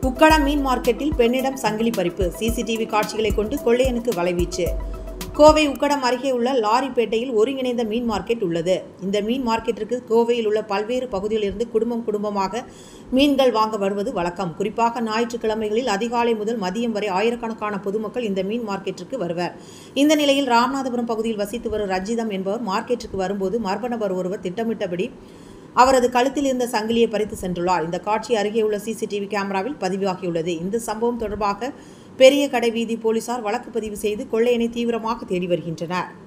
உக்கடம் மீன் மார்க்கெட்டில் பெண்ணிடம் சங்கிலி பறிப்பு சிசிடிவி காட்சிகளை கொண்டு கொள்ளையனுக்கு வலைவீச்சு கோவை உக்கடம் அருகே உள்ள லாரிப்பேட்டையில் ஒருங்கிணைந்த மீன் மார்க்கெட் உள்ளது இந்த மீன் மார்க்கெட்டிற்கு கோவையில் உள்ள பல்வேறு பகுதிகளிலிருந்து குடும்பம் குடும்பமாக மீன்கள் வாங்க வருவது வழக்கம் குறிப்பாக ஞாயிற்றுக்கிழமைகளில் அதிகாலை முதல் மதியம் வரை ஆயிரக்கணக்கான பொதுமக்கள் இந்த மீன் மார்க்கெட்டிற்கு வருவர் இந்த நிலையில் ராமநாதபுரம் பகுதியில் வசித்து வரும் ரஞ்சிதம் என்பவர் மார்க்கெட்டிற்கு வரும்போது மர்ம நபர் ஒருவர் திட்டமிட்டபடி அவரது கழுத்தில் இருந்த சங்கிலியை பறித்து சென்றுள்ளார் இந்த காட்சி அருகே உள்ள சிசிடிவி கேமராவில் பதிவாகியுள்ளது இந்த சம்பவம் தொடர்பாக பெரிய கடை வீதி போலீசார் வழக்கு பதிவு செய்து கொள்ளையனை தீவிரமாக தேடி வருகின்றனர்